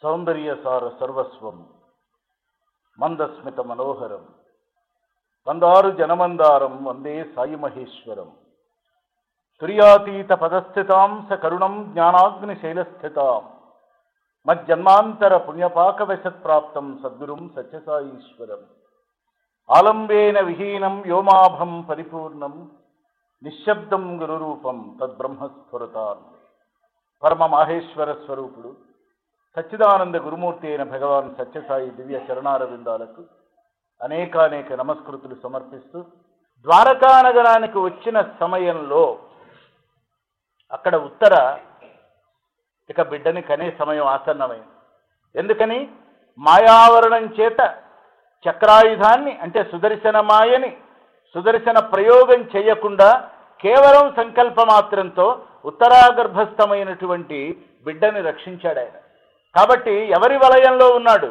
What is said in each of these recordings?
సౌందర్యసార సర్వస్వం మందస్మిత మనోహరం వందారు జనమందారం వందే సాయి మహేశ్వరం తుర్యాతీత పదస్థితాం స కరుణం జ్ఞానాగ్ని శైలస్థితాం మజ్జన్మాంతర పుణ్యపాకవశత్ప్రాప్తం సద్గురుం సత్యసాయీశ్వరం ఆలంబేన విహీనం వ్యోమాభం పరిపూర్ణం నిశ్శబ్దం గురురూపం తద్బ్రహ్మస్ఫురతాన్ పరమ మాహేశ్వర స్వరూపుడు సచ్చిదానంద గురుమూర్తి అయిన భగవాన్ సత్యసాయి దివ్య చరణారవిందాలకు అనేకానేక నమస్కృతులు సమర్పిస్తూ ద్వారకా నగరానికి వచ్చిన సమయంలో అక్కడ ఉత్తర ఇక బిడ్డని కనే సమయం ఆసన్నమైంది ఎందుకని మాయావరణం చేత చక్రాయుధాన్ని అంటే సుదర్శన మాయని సుదర్శన ప్రయోగం చేయకుండా కేవలం సంకల్ప మాత్రంతో ఉత్తరాగర్భస్థమైనటువంటి బిడ్డని రక్షించాడు ఆయన కాబట్టి ఎవరి వలయంలో ఉన్నాడు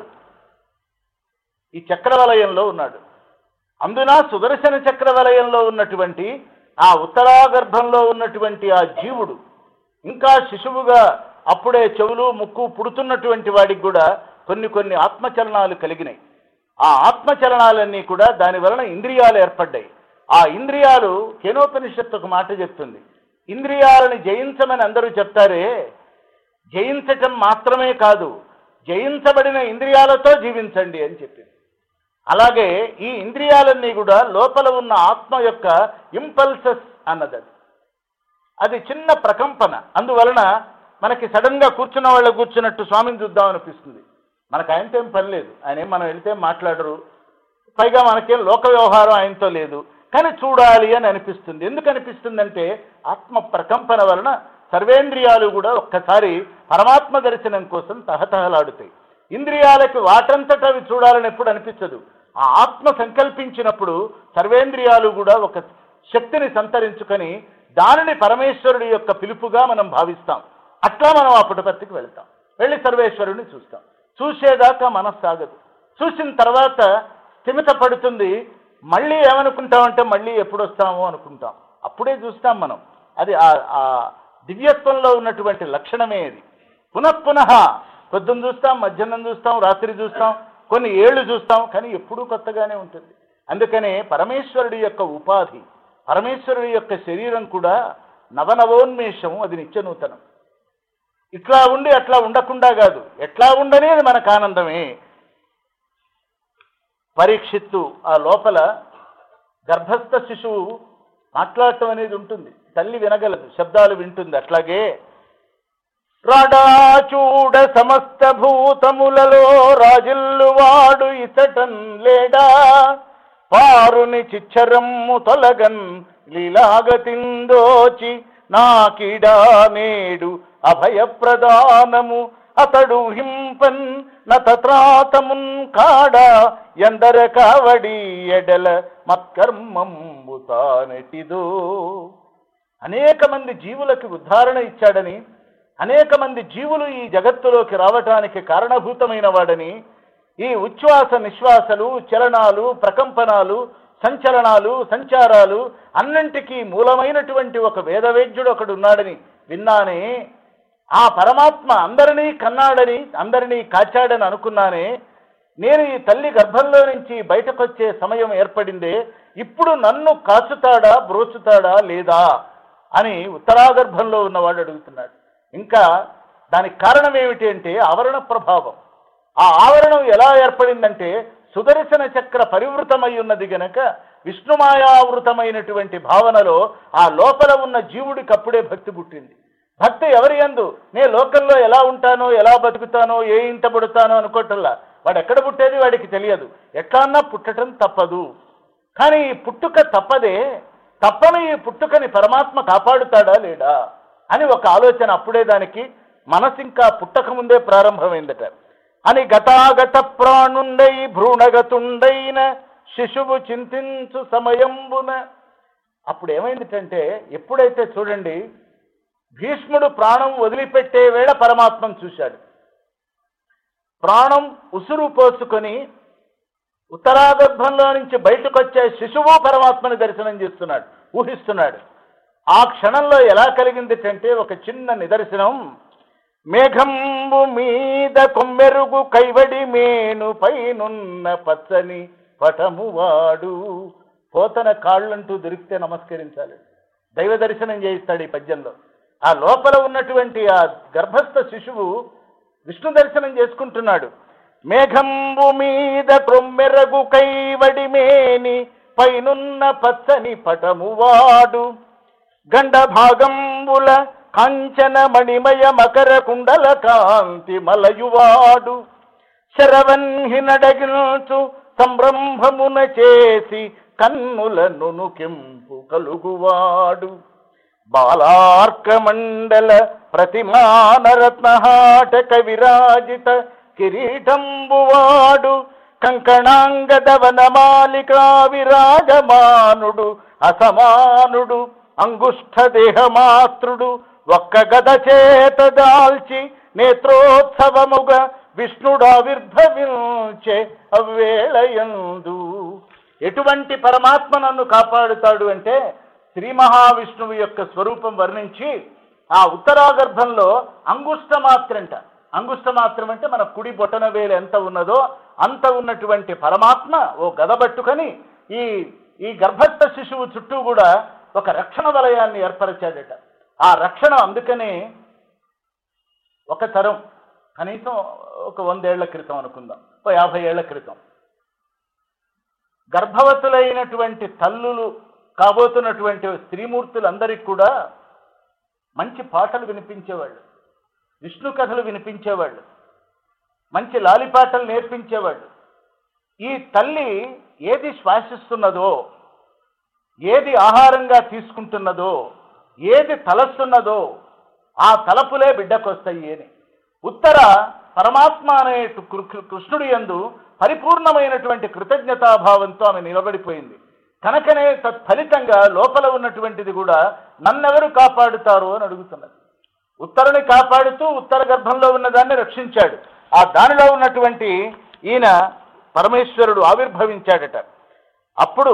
ఈ చక్ర వలయంలో ఉన్నాడు అందున సుదర్శన చక్ర వలయంలో ఉన్నటువంటి ఆ ఉత్తరాగర్భంలో ఉన్నటువంటి ఆ జీవుడు ఇంకా శిశువుగా అప్పుడే చెవులు ముక్కు పుడుతున్నటువంటి వాడికి కూడా కొన్ని కొన్ని ఆత్మచలనాలు కలిగినాయి ఆ ఆత్మచలనాలన్నీ కూడా దాని వలన ఇంద్రియాలు ఏర్పడ్డాయి ఆ ఇంద్రియాలు కేనోపనిషత్తు ఒక మాట చెప్తుంది ఇంద్రియాలను జయించమని అందరూ చెప్తారే జయించటం మాత్రమే కాదు జయించబడిన ఇంద్రియాలతో జీవించండి అని చెప్పింది అలాగే ఈ ఇంద్రియాలన్నీ కూడా లోపల ఉన్న ఆత్మ యొక్క ఇంపల్సెస్ అన్నది అది అది చిన్న ప్రకంపన అందువలన మనకి సడన్ గా కూర్చున్న వాళ్ళు కూర్చున్నట్టు స్వామిని చూద్దాం అనిపిస్తుంది మనకు ఆయనతో ఏం పని లేదు ఆయన ఏం మనం వెళితే మాట్లాడరు పైగా మనకేం లోక వ్యవహారం ఆయనతో లేదు కానీ చూడాలి అని అనిపిస్తుంది ఎందుకు అనిపిస్తుందంటే ఆత్మ ప్రకంపన వలన సర్వేంద్రియాలు కూడా ఒక్కసారి పరమాత్మ దర్శనం కోసం తహతహలాడుతాయి ఇంద్రియాలకి వాటంతట అవి చూడాలని ఎప్పుడు అనిపించదు ఆ ఆత్మ సంకల్పించినప్పుడు సర్వేంద్రియాలు కూడా ఒక శక్తిని సంతరించుకొని దానిని పరమేశ్వరుడి యొక్క పిలుపుగా మనం భావిస్తాం అట్లా మనం ఆ పుటపర్తికి వెళ్తాం వెళ్ళి సర్వేశ్వరుడిని చూస్తాం చూసేదాకా మనస్సు సాగదు చూసిన తర్వాత స్థిమిత పడుతుంది మళ్ళీ ఏమనుకుంటామంటే మళ్ళీ ఎప్పుడు వస్తామో అనుకుంటాం అప్పుడే చూస్తాం మనం అది ఆ- ఆ దివ్యత్వంలో ఉన్నటువంటి లక్షణమే అది పునఃపునః పొద్దున్న చూస్తాం మధ్యాహ్నం చూస్తాం రాత్రి చూస్తాం కొన్ని ఏళ్ళు చూస్తాం కానీ ఎప్పుడూ కొత్తగానే ఉంటుంది అందుకనే పరమేశ్వరుడి యొక్క ఉపాధి పరమేశ్వరుడి యొక్క శరీరం కూడా నవనవోన్మేషం అది నిత్యనూతనం ఇట్లా ఉండి అట్లా ఉండకుండా కాదు ఎట్లా ఉండనే అది మనకు ఆనందమే పరీక్షిత్తు ఆ లోపల గర్భస్థ శిశువు మాట్లాడటం అనేది ఉంటుంది తల్లి వినగలదు శబ్దాలు వింటుంది అట్లాగే రాడాచూడ సమస్త భూతములలో రాజిల్లువాడు ఇతటన్ లేడా పారుని చిచ్చరమ్ము తొలగన్ లీలాగతిందోచి నాకిడా నేడు అభయప్రదానము అతడు హింపన్ నతత్రాతమున్ కాడ ఎందర కావడి ఎడల మత్కర్మంబు తానెటిదో అనేక మంది జీవులకు ఉద్ధారణ ఇచ్చాడని అనేక మంది జీవులు ఈ జగత్తులోకి రావటానికి కారణభూతమైన వాడని ఈ ఉచ్ఛ్వాస నిశ్వాసలు చలనాలు ప్రకంపనాలు సంచలనాలు సంచారాలు అన్నింటికీ మూలమైనటువంటి ఒక వేదవేద్యుడు ఒకడు ఉన్నాడని విన్నానే ఆ పరమాత్మ అందరినీ కన్నాడని అందరినీ కాచాడని అనుకున్నానే నేను ఈ తల్లి గర్భంలో నుంచి బయటకొచ్చే సమయం ఏర్పడిందే ఇప్పుడు నన్ను కాచుతాడా బ్రోచుతాడా లేదా అని ఉత్తరాగర్భంలో ఉన్నవాడు అడుగుతున్నాడు ఇంకా దానికి కారణం ఏమిటి అంటే ఆవరణ ప్రభావం ఆ ఆవరణం ఎలా ఏర్పడిందంటే సుదర్శన చక్ర పరివృతమై ఉన్నది గనక విష్ణుమాయావృతమైనటువంటి భావనలో ఆ లోపల ఉన్న జీవుడికి అప్పుడే భక్తి పుట్టింది భక్తి ఎవరి యందు నే లోకంలో ఎలా ఉంటానో ఎలా బతుకుతానో ఏ ఇంట పుడతానో అనుకోవటంలా వాడు ఎక్కడ పుట్టేది వాడికి తెలియదు ఎట్లా అన్నా పుట్టటం తప్పదు కానీ ఈ పుట్టుక తప్పదే తప్పని ఈ పుట్టుకని పరమాత్మ కాపాడుతాడా లేడా అని ఒక ఆలోచన అప్పుడే దానికి మనసు ఇంకా పుట్టక ముందే ప్రారంభమైందట అని గతాగత ప్రాణుండై భ్రూణగతుండైన శిశువు చింతించు సమయంబున అప్పుడు ఏమైందిటంటే ఎప్పుడైతే చూడండి భీష్ముడు ప్రాణం వదిలిపెట్టే వేళ పరమాత్మను చూశాడు ప్రాణం ఉసురు పోసుకొని ఉత్తరాగర్భంలో నుంచి బయటకు వచ్చే శిశువు పరమాత్మని దర్శనం చేస్తున్నాడు ఊహిస్తున్నాడు ఆ క్షణంలో ఎలా కలిగింది అంటే ఒక చిన్న నిదర్శనం మేఘంబు మీద కొమ్మెరుగు కైవడి మేను పైనున్న పచ్చని పటము వాడు పోతన కాళ్ళంటూ దొరికితే నమస్కరించాలి దైవ దర్శనం చేయిస్తాడు ఈ పద్యంలో ఆ లోపల ఉన్నటువంటి ఆ గర్భస్థ శిశువు విష్ణు దర్శనం చేసుకుంటున్నాడు మేఘంబు మీద క్రొమ్మెరగు కైవడి మేని పైనున్న పచ్చని పటము వాడు గండ భాగంబుల కాంచన మణిమయ మకర కుండల కాంతి మలయువాడు శరవన్హి నడగిల్చు సంరంభమున చేసి కన్నుల నునుకెంపు కలుగువాడు బాలార్క మండల ప్రతిమానరత్నహాటక విరాజిత కిరీటంబువాడు కంకణాంగదవన మాలికా విరాజమానుడు అసమానుడు అంగుష్ఠ దేహమాత్రుడు ఒక్క గద చేత దాల్చి నేత్రోత్సవముగా విష్ణుడు ఆవిర్భవించే అవ్వేళయందు ఎటువంటి పరమాత్మ నన్ను కాపాడుతాడు అంటే శ్రీ మహావిష్ణువు యొక్క స్వరూపం వర్ణించి ఆ ఉత్తరాగర్భంలో అంగుష్ట మాత్రంట అంగుష్ట మాత్రం అంటే మన కుడి బొటన వేలు ఎంత ఉన్నదో అంత ఉన్నటువంటి పరమాత్మ ఓ గద పట్టుకొని ఈ ఈ గర్భస్థ శిశువు చుట్టూ కూడా ఒక రక్షణ వలయాన్ని ఏర్పరిచాడట ఆ రక్షణ అందుకనే ఒక తరం కనీసం ఒక వందేళ్ల క్రితం అనుకుందాం ఒక యాభై ఏళ్ల క్రితం గర్భవతులైనటువంటి తల్లులు కాబోతున్నటువంటి స్త్రీమూర్తులందరికీ కూడా మంచి పాటలు వినిపించేవాళ్ళు విష్ణు కథలు వినిపించేవాళ్ళు మంచి లాలిపాటలు నేర్పించేవాళ్ళు ఈ తల్లి ఏది శ్వాసిస్తున్నదో ఏది ఆహారంగా తీసుకుంటున్నదో ఏది తలస్తున్నదో ఆ తలపులే బిడ్డకొస్తాయి అని ఉత్తర పరమాత్మ అనే కృ- కృ- కృష్ణుడి యందు పరిపూర్ణమైనటువంటి కృతజ్ఞతాభావంతో ఆమె నిలబడిపోయింది కనుకనే తత్ఫలితంగా లోపల ఉన్నటువంటిది కూడా నన్నెవరు కాపాడుతారు అని అడుగుతున్నది ఉత్తరని కాపాడుతూ ఉత్తర గర్భంలో ఉన్నదాన్ని రక్షించాడు ఆ దానిలో ఉన్నటువంటి ఈయన పరమేశ్వరుడు ఆవిర్భవించాడట అప్పుడు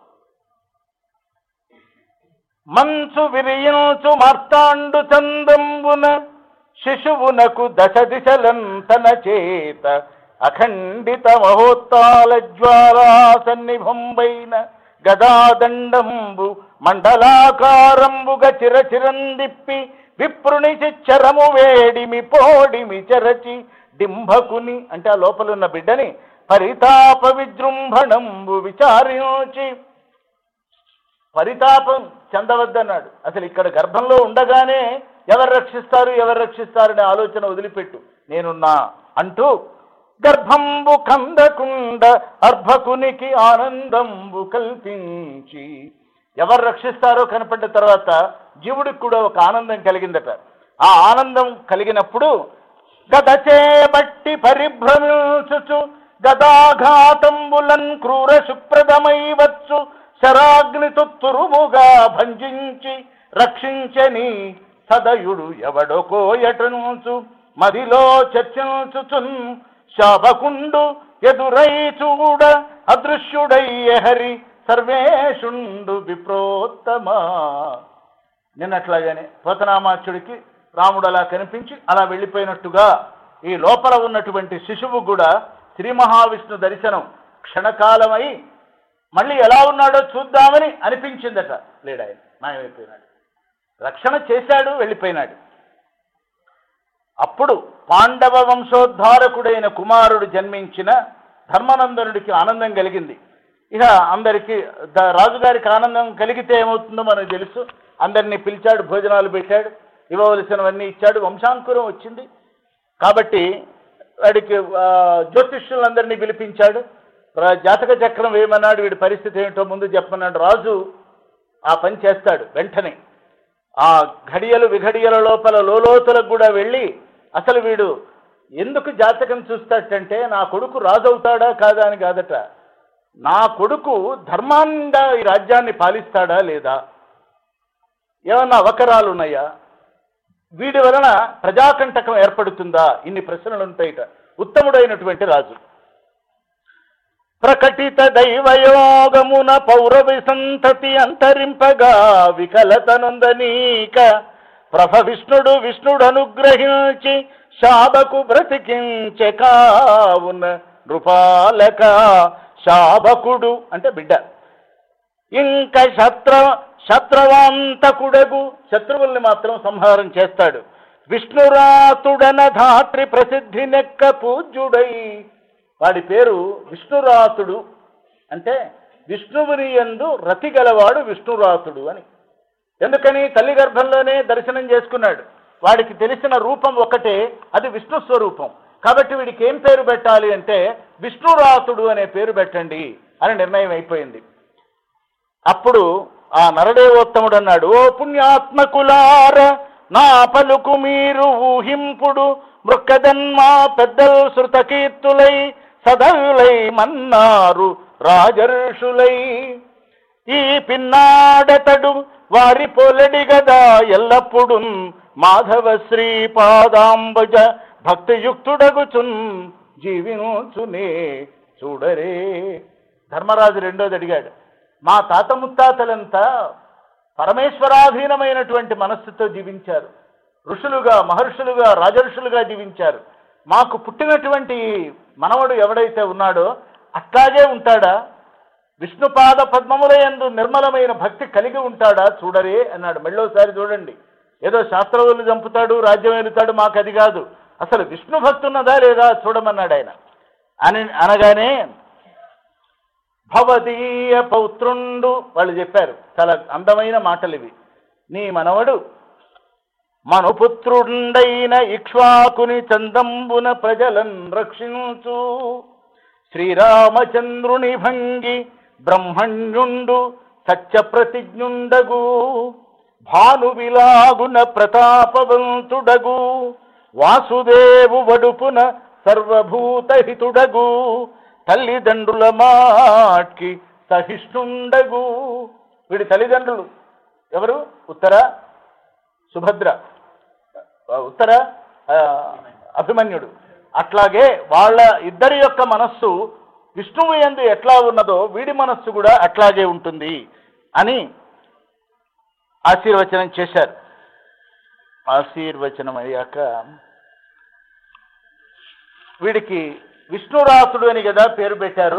మంచు విరియించు మార్తాండు చందంబున శిశువునకు దశ దిశలంతన చేత అఖండిత మహోత్తాల జ్వాలా సన్నిభంబైన గదాదండంబు మండలాకారంబుగ చిరచిరందిప్పి విప్రుని చిచ్చరము వేడిమి పోడిమి చెరచి డింభకుని అంటే ఆ లోపల ఉన్న బిడ్డని పరితాప విజృంభణంబు విచారించి పరితాపం చెందవద్దన్నాడు అసలు ఇక్కడ గర్భంలో ఉండగానే ఎవరు రక్షిస్తారు ఎవరు రక్షిస్తారనే ఆలోచన వదిలిపెట్టు నేనున్నా అంటూ గర్భంబు కందకుండ అర్భకునికి ఆనందంబు కల్పించి ఎవరు రక్షిస్తారో కనపడ్డ తర్వాత జీవుడికి కూడా ఒక ఆనందం కలిగిందట ఆ ఆనందం కలిగినప్పుడు గద చేబట్టి పరిభ్రమించుచు గదాఘాతంబులన్ క్రూర శుప్రదమై వచ్చు శరాగ్నితో తురుముగా భంజించి రక్షించని సదయుడు ఎవడో కోయటనుచు మదిలో చర్చించుచున్ శాపకుండు ఎదురై చూడ అదృశ్యుడయ్య హరి సర్వేషుండు విప్రోత్తమా నిన్నట్లాగానే పోతనామాచుడికి రాముడు అలా కనిపించి అలా వెళ్ళిపోయినట్టుగా ఈ లోపల ఉన్నటువంటి శిశువు కూడా శ్రీ మహావిష్ణు దర్శనం క్షణకాలమై మళ్ళీ ఎలా ఉన్నాడో చూద్దామని అనిపించిందట లేడు ఆయన మాయమైపోయినాడు రక్షణ చేశాడు వెళ్ళిపోయినాడు అప్పుడు పాండవ వంశోద్ధారకుడైన కుమారుడు జన్మించిన ధర్మనందనుడికి ఆనందం కలిగింది ఇక అందరికీ ద- రాజుగారికి ఆనందం కలిగితే ఏమవుతుందో మనకు తెలుసు అందరినీ పిలిచాడు భోజనాలు పెట్టాడు ఇవ్వవలసినవన్నీ ఇచ్చాడు వంశాంకురం వచ్చింది కాబట్టి వాడికి ఆ, జ్యోతిష్యులందరినీ పిలిపించాడు రా- జాతక చక్రం వేయమన్నాడు వీడి పరిస్థితి ఏమిటో ముందు చెప్పమన్నాడు రాజు ఆ పని చేస్తాడు వెంటనే ఆ ఘడియలు విఘడియల లోపల లోలోతులకు కూడా వెళ్ళి అసలు వీడు ఎందుకు జాతకం చూస్తాడంటే నా కొడుకు రాజు అవుతాడా కాదా అని కాదట నా కొడుకు ధర్మాంగా ఈ రాజ్యాన్ని పాలిస్తాడా లేదా ఏమన్నా అవకరాలు ఉన్నాయా వీడి వలన ప్రజాకంటకం ఏర్పడుతుందా ఇన్ని ప్రశ్నలు ఉంటాయిట ఉత్తముడైనటువంటి రాజు ప్రకటిత దైవయోగమున పౌరవి సంతతి అంతరింపగా వికలతనుందనీక ప్రభ విష్ణుడు విష్ణుడు అనుగ్రహించి శాబకు బ్రతికించె కావున నృపాలక శాబకుడు అంటే బిడ్డ ఇంక శత్ర శత్రువాంతకుడగు శత్రువుల్ని మాత్రం సంహారం చేస్తాడు విష్ణురాతుడన ధాత్రి ప్రసిద్ధి నెక్క పూజ్యుడై వాడి పేరు విష్ణురాతుడు అంటే విష్ణువుని యందు రతి గలవాడు విష్ణురాతుడు అని ఎందుకని తల్లి గర్భంలోనే దర్శనం చేసుకున్నాడు వాడికి తెలిసిన రూపం ఒకటే అది విష్ణు స్వరూపం కాబట్టి వీడికి ఏం పేరు పెట్టాలి అంటే విష్ణురాతుడు అనే పేరు పెట్టండి అని నిర్ణయం అయిపోయింది అప్పుడు ఆ నరదేవోత్తముడు అన్నాడు ఓ పుణ్యాత్మకులార నా పలుకు మీరు ఊహింపుడు మృక్కదన్మా పెద్దల్ శృతకీర్తులై సదవులై మన్నారు రాజర్షులై ఈ పిన్నాడతడు వారి పొలడి గదా ఎల్లప్పుడు మాధవ శ్రీ పాదాంబజ భక్తియుక్తుడగుచున్ జీవినుచునే చూడరే ధర్మరాజు రెండోది అడిగాడు మా తాత ముత్తాతలంతా పరమేశ్వరాధీనమైనటువంటి మనస్సుతో జీవించారు ఋషులుగా మహర్షులుగా రాజర్షులుగా జీవించారు మాకు పుట్టినటువంటి మనవడు ఎవడైతే ఉన్నాడో అట్లాగే ఉంటాడా విష్ణుపాద పద్మముల యందు నిర్మలమైన భక్తి కలిగి ఉంటాడా చూడరే అన్నాడు మళ్ళోసారి చూడండి ఏదో శాస్త్రవులు చంపుతాడు రాజ్యం వెళుతాడు మాకు అది కాదు అసలు విష్ణు భక్తి ఉన్నదా లేదా చూడమన్నాడు ఆయన అని అనగానే భవదీయ పౌత్రుండు వాళ్ళు చెప్పారు చాలా అందమైన మాటలు ఇవి నీ మనవడు మనుపుత్రుండైన ఇక్ష్వాకుని చందంబున ప్రజలన్ రక్షించు శ్రీరామచంద్రుని భంగి బ్రహ్మణ్యుండు సత్య ప్రతిజ్ఞుండగు భాను విలాగున ప్రతాపవంతుడగు వాసుదేవు వడుపున సర్వభూతహితుడగు తల్లిదండ్రుల మాట్కి సహిష్ణుండగు వీడి తల్లిదండ్రులు ఎవరు ఉత్తర సుభద్ర ఆ, ఉత్తర ఆ, అభిమన్యుడు అట్లాగే వాళ్ళ ఇద్దరి యొక్క మనస్సు విష్ణువు ఎందు ఎట్లా ఉన్నదో వీడి మనస్సు కూడా అట్లాగే ఉంటుంది అని ఆశీర్వచనం చేశారు ఆశీర్వచనం అయ్యాక వీడికి విష్ణురాసుడు అని కదా పేరు పెట్టారు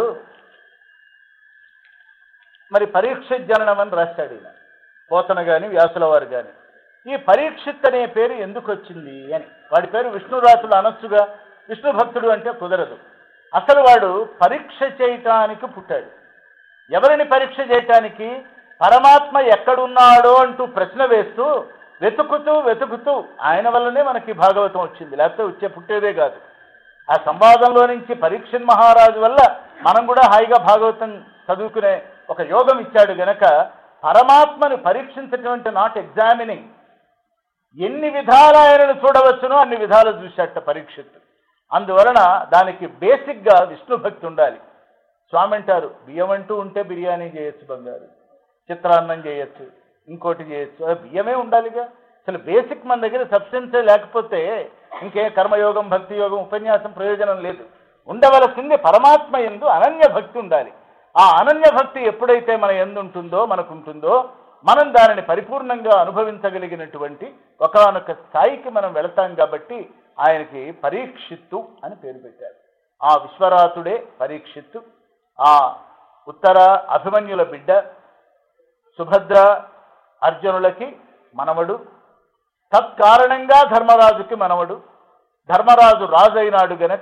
మరి పరీక్షిత్ జననం అని రాశాడు ఈయన పోతన గాని వ్యాసుల వారు గాని ఈ పరీక్షిత్ అనే పేరు ఎందుకు వచ్చింది అని వాడి పేరు విష్ణురాసుడు అనొచ్చుగా విష్ణు భక్తుడు అంటే కుదరదు అసలు వాడు పరీక్ష చేయటానికి పుట్టాడు ఎవరిని పరీక్ష చేయటానికి పరమాత్మ ఎక్కడున్నాడో అంటూ ప్రశ్న వేస్తూ వెతుకుతూ వెతుకుతూ ఆయన వల్లనే మనకి భాగవతం వచ్చింది లేకపోతే వచ్చే పుట్టేదే కాదు ఆ సంవాదంలో నుంచి పరీక్షన్ మహారాజు వల్ల మనం కూడా హాయిగా భాగవతం చదువుకునే ఒక యోగం ఇచ్చాడు గనక పరమాత్మను పరీక్షించటువంటి నాట్ ఎగ్జామినింగ్ ఎన్ని విధాల ఆయనను చూడవచ్చునో అన్ని విధాలు చూశాట పరీక్షిత్తు అందువలన దానికి బేసిక్గా విష్ణు భక్తి ఉండాలి స్వామి అంటారు బియ్యం అంటూ ఉంటే బిర్యానీ చేయొచ్చు బంగారు చిత్రాన్నం చేయొచ్చు ఇంకోటి చేయొచ్చు అది బియ్యమే ఉండాలిగా అసలు బేసిక్ మన దగ్గర సబ్స్టెన్సే లేకపోతే ఇంకే కర్మయోగం భక్తి యోగం ఉపన్యాసం ప్రయోజనం లేదు ఉండవలసింది పరమాత్మ ఎందు అనన్య భక్తి ఉండాలి ఆ అనన్య భక్తి ఎప్పుడైతే మన ఎందు ఉంటుందో మనకు ఉంటుందో మనం దానిని పరిపూర్ణంగా అనుభవించగలిగినటువంటి ఒకనొక స్థాయికి మనం వెళతాం కాబట్టి ఆయనకి పరీక్షిత్తు అని పేరు పెట్టారు ఆ విశ్వరాతుడే పరీక్షిత్తు ఆ ఉత్తర అభిమన్యుల బిడ్డ సుభద్ర అర్జునులకి మనవడు తత్కారణంగా ధర్మరాజుకి మనవడు ధర్మరాజు రాజు అయినాడు గనక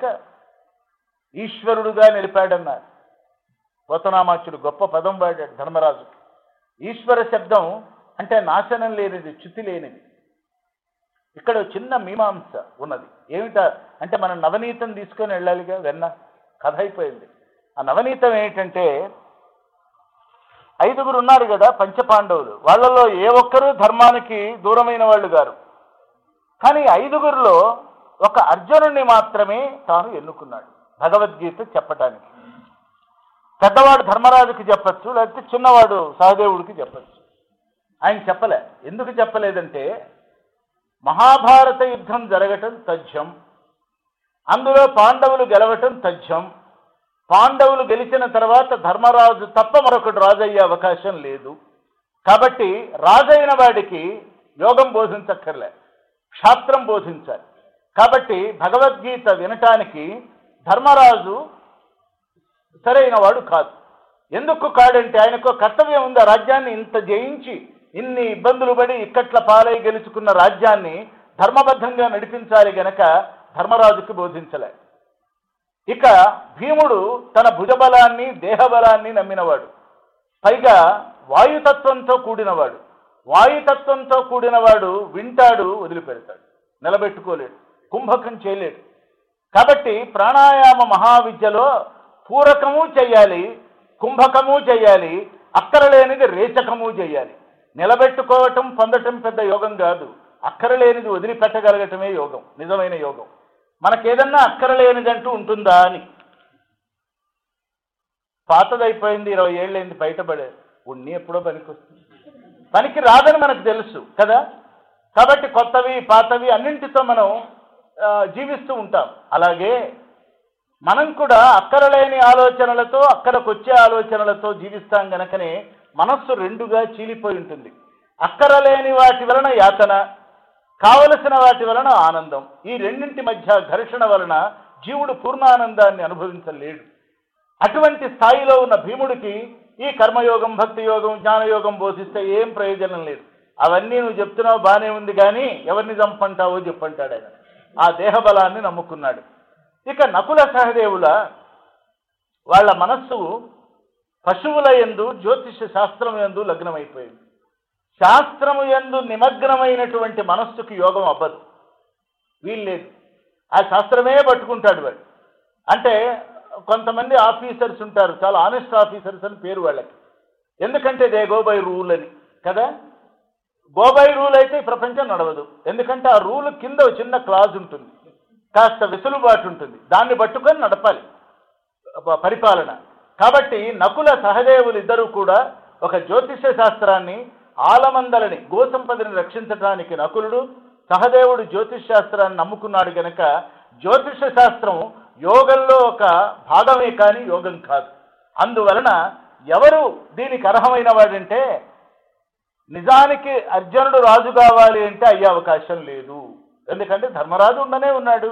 ఈశ్వరుడుగా నిలిపాడన్నారు పోతనామాచుడు గొప్ప పదం వాడాడు ధర్మరాజుకి ఈశ్వర శబ్దం అంటే నాశనం లేనిది చ్యుతి లేనిది ఇక్కడ ఒక చిన్న మీమాంస ఉన్నది ఏమిటా అంటే మనం నవనీతం తీసుకొని వెళ్ళాలిగా వెన్న కథ అయిపోయింది ఆ నవనీతం ఏంటంటే ఐదుగురు ఉన్నారు కదా పంచపాండవులు వాళ్ళలో ఏ ఒక్కరూ ధర్మానికి దూరమైన వాళ్ళు గారు కానీ ఐదుగురిలో ఒక అర్జునుడిని మాత్రమే తాను ఎన్నుకున్నాడు భగవద్గీత చెప్పటానికి పెద్దవాడు ధర్మరాజుకి చెప్పచ్చు లేకపోతే చిన్నవాడు సహదేవుడికి చెప్పచ్చు ఆయన చెప్పలే ఎందుకు చెప్పలేదంటే మహాభారత యుద్ధం జరగటం తథ్యం అందులో పాండవులు గెలవటం తథ్యం పాండవులు గెలిచిన తర్వాత ధర్మరాజు తప్ప మరొకటి రాజు అయ్యే అవకాశం లేదు కాబట్టి రాజైన వాడికి యోగం బోధించక్కర్లే శాస్త్రం బోధించాలి కాబట్టి భగవద్గీత వినటానికి ధర్మరాజు సరైన వాడు కాదు ఎందుకు కాడంటే ఆయనకు కర్తవ్యం ఉంది ఆ రాజ్యాన్ని ఇంత జయించి ఇన్ని ఇబ్బందులు పడి ఇక్కట్ల పాలై గెలుచుకున్న రాజ్యాన్ని ధర్మబద్ధంగా నడిపించాలి గనక ధర్మరాజుకి బోధించలే ఇక భీముడు తన భుజబలాన్ని దేహబలాన్ని నమ్మినవాడు పైగా వాయుతత్వంతో కూడినవాడు వాయుతత్వంతో కూడినవాడు వింటాడు వదిలిపెడతాడు నిలబెట్టుకోలేడు కుంభకం చేయలేడు కాబట్టి ప్రాణాయామ మహావిద్యలో పూరకము చేయాలి కుంభకము చేయాలి అక్కరలేనిది రేచకము చేయాలి నిలబెట్టుకోవటం పొందటం పెద్ద యోగం కాదు అక్కరలేనిది వదిలిపెట్టగలగటమే యోగం నిజమైన యోగం మనకేదన్నా అక్కరలేనిదంటూ ఉంటుందా అని పాతదైపోయింది ఇరవై ఏళ్ళైంది బయటపడే ఉన్ని ఎప్పుడో పనికొస్తుంది పనికి రాదని మనకు తెలుసు కదా కాబట్టి కొత్తవి పాతవి అన్నింటితో మనం ఆ, జీవిస్తూ ఉంటాం అలాగే మనం కూడా అక్కరలేని ఆలోచనలతో అక్కడకు వచ్చే ఆలోచనలతో జీవిస్తాం గనకనే మనస్సు రెండుగా చీలిపోయి ఉంటుంది అక్కరలేని వాటి వలన యాతన కావలసిన వాటి వలన ఆనందం ఈ రెండింటి మధ్య ఘర్షణ వలన జీవుడు పూర్ణానందాన్ని అనుభవించలేడు అటువంటి స్థాయిలో ఉన్న భీముడికి ఈ కర్మయోగం భక్తి యోగం జ్ఞానయోగం బోధిస్తే ఏం ప్రయోజనం లేదు అవన్నీ నువ్వు చెప్తున్నావు బానే ఉంది కానీ ఎవరిని చంపంటావో చెప్పంటాడు ఆయన ఆ దేహబలాన్ని నమ్ముకున్నాడు ఇక నకుల సహదేవుల వాళ్ళ మనస్సు పశువుల ఎందు జ్యోతిష శాస్త్రం ఎందు లగ్నమైపోయింది శాస్త్రము ఎందు నిమగ్నమైనటువంటి మనస్సుకి యోగం అవ్వదు వీల్లేదు ఆ శాస్త్రమే పట్టుకుంటాడు వాడు అంటే కొంతమంది ఆఫీసర్స్ ఉంటారు చాలా ఆనెస్ట్ ఆఫీసర్స్ అని పేరు వాళ్ళకి ఎందుకంటే దే గో బై రూల్ అని కదా గో బై రూల్ అయితే ఈ ప్రపంచం నడవదు ఎందుకంటే ఆ రూల్ కింద ఒక చిన్న క్లాజ్ ఉంటుంది కాస్త వెసులుబాటు ఉంటుంది దాన్ని పట్టుకొని నడపాలి ప- పరిపాలన కాబట్టి నకుల సహదేవులు ఇద్దరు కూడా ఒక జ్యోతిష శాస్త్రాన్ని ఆలమందలని గోసంపదని రక్షించడానికి నకులుడు సహదేవుడు జ్యోతిష్ శాస్త్రాన్ని నమ్ముకున్నాడు గనక జ్యోతిష శాస్త్రం యోగంలో ఒక భాగమే కానీ యోగం కాదు అందువలన ఎవరు దీనికి అర్హమైన వాడంటే నిజానికి అర్జునుడు రాజు కావాలి అంటే అయ్యే అవకాశం లేదు ఎందుకంటే ధర్మరాజు ఉండనే ఉన్నాడు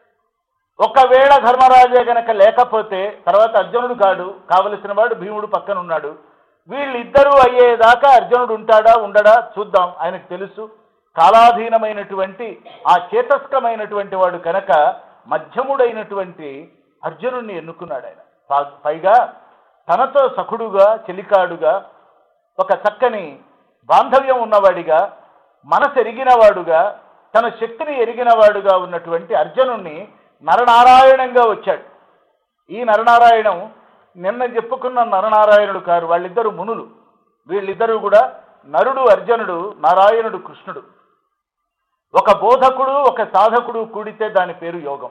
ఒకవేళ ధర్మరాజే గనక లేకపోతే తర్వాత అర్జునుడు కాడు కావలసిన వాడు భీముడు పక్కన ఉన్నాడు వీళ్ళిద్దరూ అయ్యేదాకా అర్జునుడు ఉంటాడా ఉండడా చూద్దాం ఆయనకు తెలుసు కాలాధీనమైనటువంటి ఆ చేతస్కమైనటువంటి వాడు కనుక మధ్యముడైనటువంటి అర్జునుడిని ఎన్నుకున్నాడు ఆయన పా- పైగా తనతో సఖుడుగా చెలికాడుగా ఒక చక్కని బాంధవ్యం ఉన్నవాడిగా మనసు ఎరిగినవాడుగా తన శక్తిని ఎరిగినవాడుగా ఉన్నటువంటి అర్జునుణ్ణి నరనారాయణంగా వచ్చాడు ఈ నరనారాయణం నిన్న చెప్పుకున్న నరనారాయణుడు కారు వాళ్ళిద్దరు మునులు వీళ్ళిద్దరూ కూడా నరుడు అర్జునుడు నారాయణుడు కృష్ణుడు ఒక బోధకుడు ఒక సాధకుడు కూడితే దాని పేరు యోగం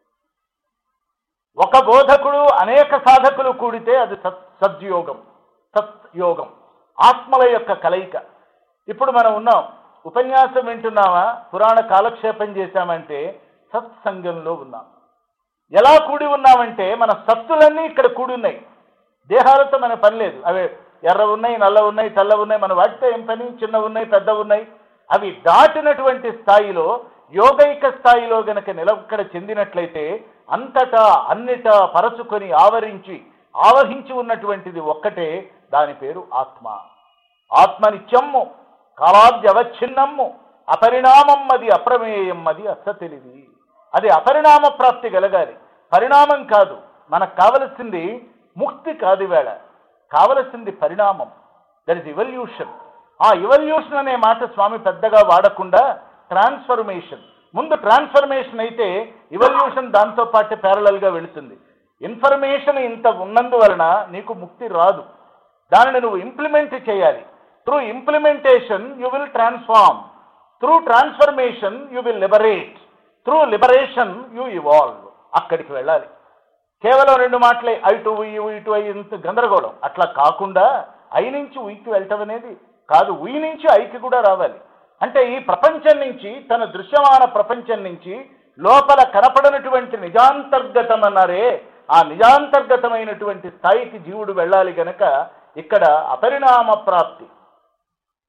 ఒక బోధకుడు అనేక సాధకులు కూడితే అది సత్ సద్యోగం సత్యోగం ఆత్మల యొక్క కలయిక ఇప్పుడు మనం ఉన్నాం ఉపన్యాసం వింటున్నామా పురాణ కాలక్షేపం చేశామంటే సత్సంగంలో ఉన్నాం ఎలా కూడి ఉన్నామంటే మన సత్తులన్నీ ఇక్కడ కూడి ఉన్నాయి దేహాలతో మన పని లేదు అవి ఎర్ర ఉన్నాయి నల్ల ఉన్నాయి తెల్ల ఉన్నాయి మన వాటితో ఏం పని చిన్న ఉన్నాయి పెద్ద ఉన్నాయి అవి దాటినటువంటి స్థాయిలో యోగైక స్థాయిలో గనక నిలక్కడ చెందినట్లయితే అంతటా అన్నిటా పరచుకొని ఆవరించి ఆవహించి ఉన్నటువంటిది ఒక్కటే దాని పేరు ఆత్మ ఆత్మనిత్యమ్ము కాలాద్యవచ్ఛిన్నమ్ము అపరిణామం అది అప్రమేయం అది అస్స తెలివి అది అపరిణామ ప్రాప్తి కలగాలి పరిణామం కాదు మనకు కావలసింది ముక్తి కాదు వేళ కావలసింది పరిణామం దట్ ఇస్ ఇవల్యూషన్ ఆ ఇవల్యూషన్ అనే మాట స్వామి పెద్దగా వాడకుండా ట్రాన్స్ఫర్మేషన్ ముందు ట్రాన్స్ఫర్మేషన్ అయితే ఇవల్యూషన్ దాంతో పాటు parallel గా వెళుతుంది ఇన్ఫర్మేషన్ ఇంత ఉన్నందువలన నీకు ముక్తి రాదు దానిని నువ్వు ఇంప్లిమెంట్ చేయాలి through implementation you will transform through transformation you will liberate through liberation you evolve అక్కడికి వెళ్ళాలి కేవలం రెండు మాటలే అటు ఉయ్యి ఇటు అయ్యి ఇంత గందరగోళం అట్లా కాకుండా ఐ నుంచి ఉయ్యికి వెళ్ళటం అనేది కాదు ఉయ్యి నుంచి ఐకి కూడా రావాలి అంటే ఈ ప్రపంచం నుంచి తన దృశ్యమాన ప్రపంచం నుంచి లోపల కనపడనటువంటి నిజాంతర్గతం అన్నారే ఆ నిజాంతర్గతమైనటువంటి స్థాయికి జీవుడు వెళ్ళాలి గనక ఇక్కడ అపరిణామ ప్రాప్తి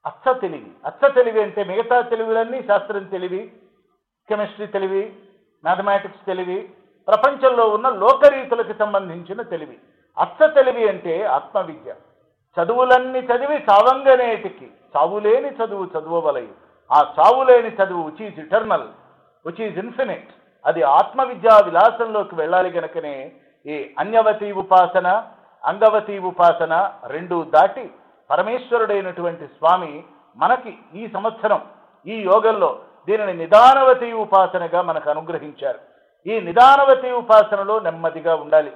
అచ్చ తెలివి అచ్చ తెలివి అంటే మిగతా తెలివిలన్నీ శాస్త్రం తెలివి కెమిస్ట్రీ తెలివి మ్యాథమెటిక్స్ తెలివి ప్రపంచంలో ఉన్న లోకరీతులకు సంబంధించిన తెలివి అచ్చ తెలివి అంటే ఆత్మవిద్య చదువులన్నీ చదివి చావంగనేటికి చావులేని చదువు చదువవలయి ఆ చావులేని చదువు which is eternal which is infinite అది ఆత్మవిద్యా విలాసంలోకి వెళ్ళాలి గనుకనే ఈ అన్యవతి ఉపాసన అంగవతి ఉపాసన రెండు దాటి పరమేశ్వరుడైనటువంటి స్వామి మనకి ఈ సంవత్సరం ఈ యోగంలో దీనిని నిదానవతి ఉపాసనగా మనకు అనుగ్రహించారు ఈ నిదానవతి ఉపాసనలో నెమ్మదిగా ఉండాలి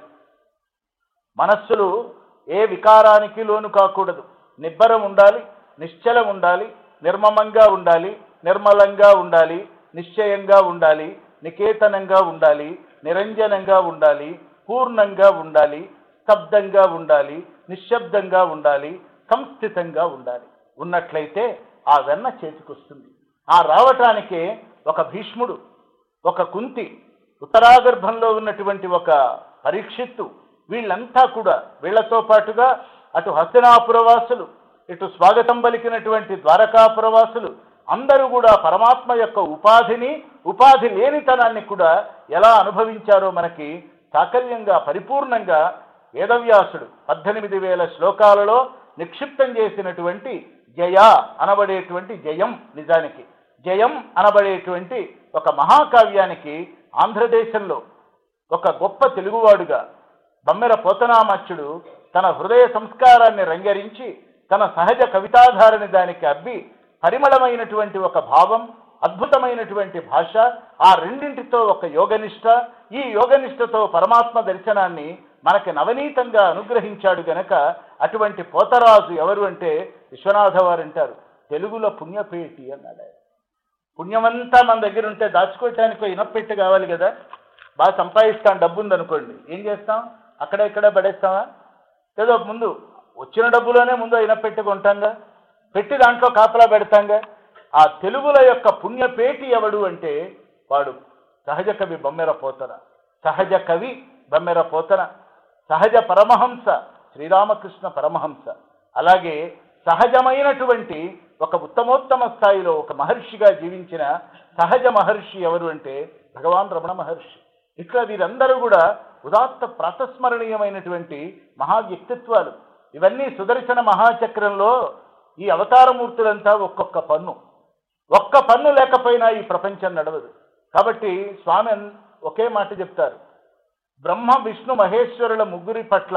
మనస్సులు ఏ వికారానికి లోను కాకూడదు నిబ్బరం ఉండాలి నిశ్చలం ఉండాలి నిర్మమంగా ఉండాలి నిర్మలంగా ఉండాలి నిశ్చయంగా ఉండాలి నికేతనంగా ఉండాలి నిరంజనంగా ఉండాలి పూర్ణంగా ఉండాలి స్తబ్దంగా ఉండాలి నిశ్శబ్దంగా ఉండాలి సంస్థితంగా ఉండాలి ఉన్నట్లయితే ఆ వెన్న చేతికొస్తుంది ఆ రావటానికే ఒక భీష్ముడు ఒక కుంతి ఉత్తరాగర్భంలో ఉన్నటువంటి ఒక పరీక్షిత్తు వీళ్ళంతా కూడా వీళ్లతో పాటుగా అటు హస్తినాపురవాసులు ఇటు స్వాగతం పలికినటువంటి ద్వారకాపురవాసులు అందరూ కూడా పరమాత్మ యొక్క ఉపాధిని ఉపాధి లేనితనాన్ని కూడా ఎలా అనుభవించారో మనకి సాకల్యంగా పరిపూర్ణంగా వేదవ్యాసుడు పద్దెనిమిది వేల శ్లోకాలలో నిక్షిప్తం చేసినటువంటి జయ అనబడేటువంటి జయం నిజానికి జయం అనబడేటువంటి ఒక మహాకావ్యానికి ఆంధ్రదేశంలో ఒక గొప్ప తెలుగువాడుగా బమ్మెర పోతనామచ్చుడు తన హృదయ సంస్కారాన్ని రంగరించి తన సహజ కవితాధారని దానికి అబ్బి పరిమళమైనటువంటి ఒక భావం అద్భుతమైనటువంటి భాష ఆ రెండింటితో ఒక యోగనిష్ట ఈ యోగనిష్టతో పరమాత్మ దర్శనాన్ని మనకి నవనీతంగా అనుగ్రహించాడు గనక అటువంటి పోతరాజు ఎవరు అంటే విశ్వనాథ వారు అంటారు తెలుగులో పుణ్యపేటి అన్నాడు ఆయన. పుణ్యమంతా మన దగ్గర ఉంటే దాచుకోవటానికి ఇనపెట్టి కావాలి కదా బాగా సంపాదిస్తాం డబ్బు ఉందనుకోండి ఏం చేస్తాం అక్కడ ఇక్కడ పడేస్తామా ఏదో ముందు వచ్చిన డబ్బులోనే ముందు ఇనపెట్టి కొంటాంగా పెట్టి దాంట్లో కాపలా పెడతాంగా ఆ తెలుగుల యొక్క పుణ్యపేటి ఎవడు అంటే వాడు సహజ కవి బొమ్మెర పోతన సహజ కవి బొమ్మెర పోతన సహజ పరమహంస శ్రీరామకృష్ణ పరమహంస అలాగే సహజమైనటువంటి ఒక ఉత్తమోత్తమ స్థాయిలో ఒక మహర్షిగా జీవించిన సహజ మహర్షి ఎవరు అంటే భగవాన్ రమణ మహర్షి ఇట్లా వీరందరూ కూడా ఉదాత్త ప్రాతస్మరణీయమైనటువంటి మహా వ్యక్తిత్వాలు ఇవన్నీ సుదర్శన మహాచక్రంలో ఈ అవతారమూర్తులంతా ఒక్కొక్క పన్ను ఒక్క పన్ను లేకపోయినా ఈ ప్రపంచం నడవదు కాబట్టి స్వామి అన్- ఒకే మాట చెప్తారు బ్రహ్మ విష్ణు మహేశ్వరుల ముగ్గురి పట్ల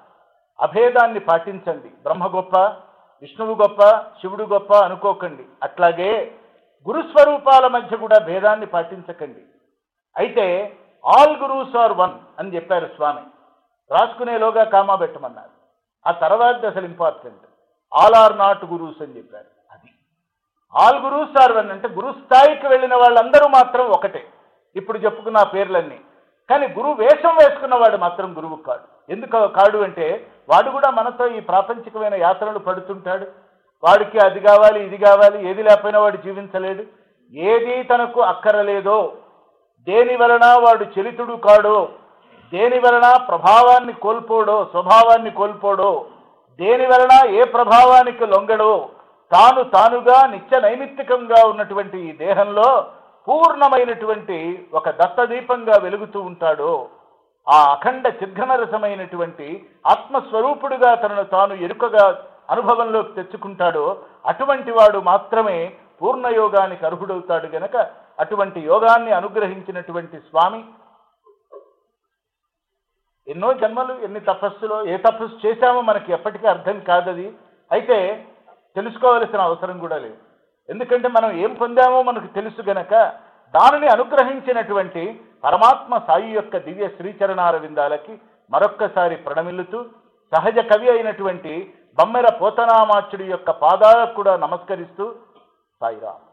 అభేదాన్ని పాటించండి బ్రహ్మ గొప్ప విష్ణువు గొప్ప శివుడు గొప్ప అనుకోకండి అట్లాగే గురుస్వరూపాల మధ్య కూడా భేదాన్ని పాటించకండి అయితే ఆల్ గురూస్ ఆర్ వన్ అని చెప్పారు స్వామి రాసుకునేలోగా కామా పెట్టమన్నారు ఆ తర్వాత అసలు important all are not gurus అని చెప్పారు అది ఆల్ గురూస్ ఆర్ వన్ అంటే గురు స్థాయికి వెళ్ళిన వాళ్ళందరూ మాత్రం ఒకటే ఇప్పుడు చెప్పుకున్న ఆ పేర్లన్నీ కానీ గురు వేషం వేసుకున్నవాడు మాత్రం గురువు కాడు ఎందుకు కాడు అంటే వాడు కూడా మనతో ఈ ప్రాపంచికమైన యాత్రలు పడుతుంటాడు వాడికి అది కావాలి ఇది కావాలి ఏది లేకపోయినా వాడు జీవించలేడు ఏది తనకు అక్కరలేదో దేని వలన వాడు చలితుడు కాడో దేని వలన ప్రభావాన్ని కోల్పోడో స్వభావాన్ని కోల్పోడో దేని వలన ఏ ప్రభావానికి లొంగడో తాను తానుగా నిత్య నైమిత్తికంగా ఉన్నటువంటి ఈ దేహంలో పూర్ణమైనటువంటి ఒక దత్తదీపంగా వెలుగుతూ ఉంటాడో ఆ అఖండ చిద్ఘనరసమైనటువంటి ఆత్మస్వరూపుడుగా తనను తాను ఎరుకగా అనుభవంలోకి తెచ్చుకుంటాడో అటువంటి వాడు మాత్రమే పూర్ణయోగానికి అర్హుడవుతాడు గనక అటువంటి యోగాన్ని అనుగ్రహించినటువంటి స్వామి ఎన్నో జన్మలు ఎన్ని తపస్సులో ఏ తపస్సు చేశామో మనకి ఎప్పటికీ అర్థం కాదది అయితే తెలుసుకోవలసిన అవసరం కూడా లేదు ఎందుకంటే మనం ఏం పొందామో మనకు తెలుసు గనక దానిని అనుగ్రహించినటువంటి పరమాత్మ సాయి యొక్క దివ్య శ్రీచరణార విందాలకి మరొక్కసారి ప్రణమిల్లుతూ సహజ కవి అయినటువంటి బమ్మెర పోతనామాచుడి యొక్క పాదాలకు కూడా నమస్కరిస్తూ సాయిరామ్